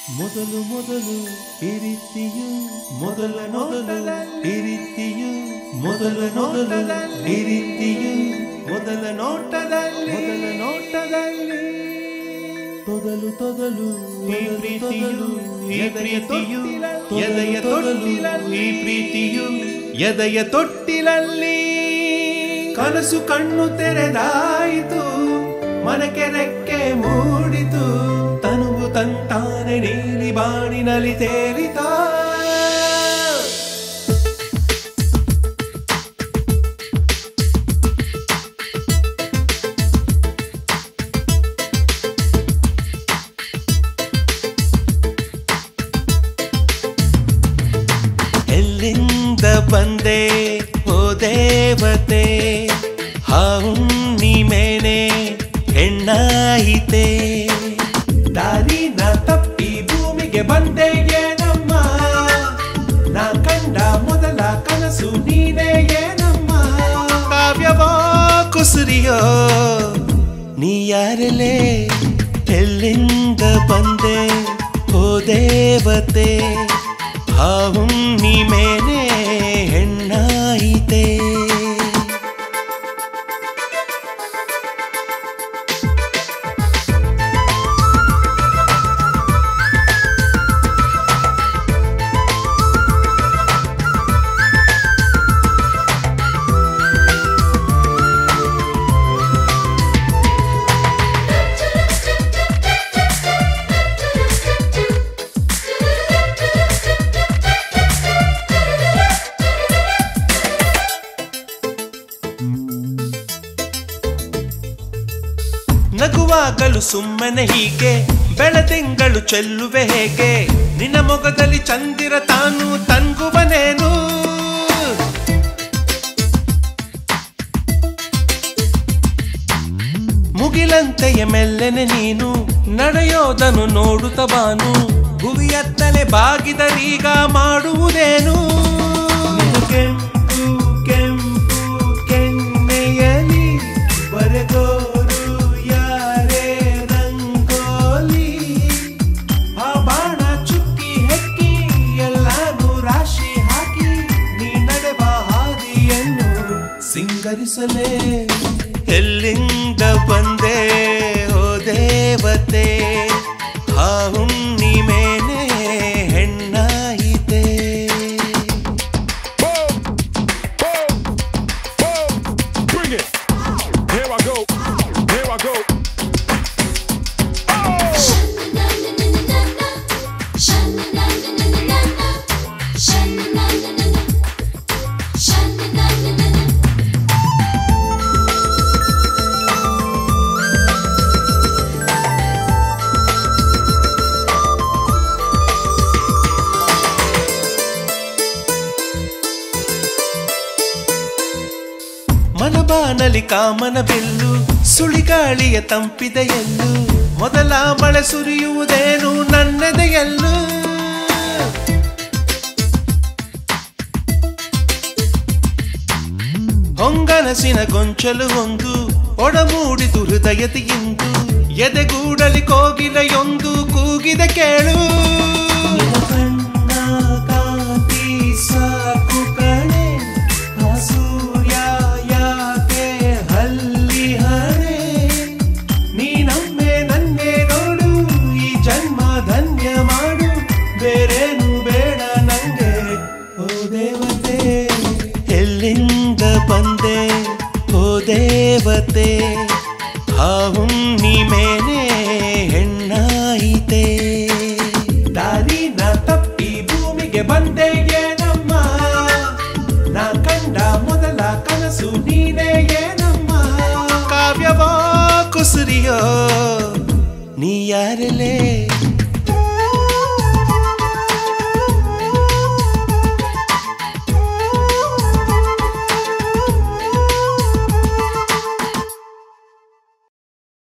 ಮೊದಲು ಮೊದಲು ಈ ರೀತಿಯು ಮೊದಲ ಮೊದಲು ಈ ರೀತಿಯು ಮೊದಲ ಮೊದಲು ಈ ರೀತಿಯು ಮೊದಲ ನೋಟದಲ್ಲಿ ಮೊದಲ ನೋಟದಲ್ಲಿ ತೊದಲು ತೊದಲು ಈ ಪ್ರೀತಿಯು ಈ ಪ್ರೀತಿಯು ಎದೆಯ ತೊಟ್ಟಿಲಲ್ಲಿ ಈ ಪ್ರೀತಿಯು ಎದೆಯ ತೊಟ್ಟಿಲಲ್ಲಿ ಕನಸು ಕಣ್ಣು ತೆರೆದಾಯಿತು ಮನಕ್ಕೆ ರೆಕ್ಕೆ ಮೂಡಿತು ತನುವು ತಂತಾನೆ ನೀಲಿ ಬಾಣಿನಲ್ಲಿ ತೇಲಿತಾ ಎಲ್ಲಿಂದ ಬಂದೆ ಓ ದೇವತೆ ಆ ಹುಣ್ಣಿಮೆನೆ ಹೆಣ್ಣಾಯಿತೆ ದಾರಿನ ತಪ್ಪಿ ಭೂಮಿಗೆ ಬಂದೆ ಏನಮ್ಮ ನಾ ಕಂಡ ಮೊದಲ ಕನಸು ನೀನೇ ಏನಮ್ಮ ಕಾವ್ಯವೋ ಕುಸುರಿಯೋ ನೀ ಯಾರಲೇ ಎಲ್ಲಿಂದ ಬಂದೆ ಓ ದೇವತೆ ಆ ಹುಣ್ಣಿಮೆನೆ ಹೆಣ್ಣಾಯಿತೆ ನಗುವಾಗಲು ಸುಮ್ಮನೆ ಹೀಗೆ ಬೆಳದಿಂಗಳು ಚೆಲ್ಲುವೆ ಹೇಗೆ ನಿನ್ನ ಮೊಗದಲ್ಲಿ ಚಂದಿರ ತಾನು ತಂಗುವನೇನು ಮುಗಿಲಂತೆಯ ಮೆಲ್ಲನೆ ನೀನು ನಡೆಯೋದನ್ನು ನೋಡುತ್ತ ಬಾನು ಭುವಿಯತ್ತಲೆ ಬಾಗಿದರೀಗ ಮಾಡುವುದೇನು ಕೆಂಪು ಕೆಂಪು ಕೆನ್ನೆಯಲಿ ಬರೆದೋರು ಯಾರೇ ರಂಗೋಲಿ ಆ ಬಾಣ ಚುಕ್ಕಿ ಹೆಕ್ಕಿ ಎಲ್ಲಾನು ರಾಶಿ ಹಾಕಿ ನೀ ನಡೆವ ಹಾದಿಯನ್ನು ಸಿಂಗರಿಸಲೇ ಎಲ್ಲಿಂದ ಬಂದೆ ಓ ದೇವತೆ ಆ ಹುಣ್ಣಿಮೆನೆ ಹೆಣ್ಣಾಯಿತೆ Bring it. Here I go. Here I go. ಮನಬಾನಲಿ ಕಾಮನ ಬಿಲ್ಲು ಸುಳಿಗಾಳಿಯ ತಂಪಿದೆಯಲ್ಲು ಮೊದಲ ಮಳೆ ಸುರಿಯುವುದೇನು ನನ್ನದೆಯಲ್ಲು ಹೊಂಗನಸಿನ ಗೊಂಚಲು ಒಂದು ಒಡಮೂಡಿತು ಹೃದಯತೆಯಿಂದು ಎದೆಗೂಡಲಿ ಕೋಗಿಲೆಯೊಂದು ಕೂಗಿದೆ ಕೇಳು ಕಣ್ಣ ಕಾಂತಿ ಸಾಕು ಕಣೆ ಆ ಸೂರ್ಯ ಯಾಕೆ ಹಲ್ಲಿ ಹಣೆ ನೀನೊಮ್ಮೆ ನನ್ನೆ ನೋಡು ಈ ಜನ್ಮ ಧನ್ಯ ಮಾಡು ಬೇರೇನು ಬೇಡ ನಂಗೆ ಓ ದೇವತೆ ಎಲ್ಲಿಂದ ಬಂದೆ ಓ ದೇವತೆ ಆ ಹುಣ್ಣಿಮೆನೆ ಹೆಣ್ಣಾಯಿತೆ ದಾರಿನ ತಪ್ಪಿ ಭೂಮಿಗೆ ಬಂದೆ ಏನಮ್ಮ ನಾ ಕಂಡ ಮೊದಲ ಕನಸು ನೀನೇ ಏನಮ್ಮ ಕಾವ್ಯವೋ ಕುಸುರಿಯೋ ನೀ ಯಾರಲೇ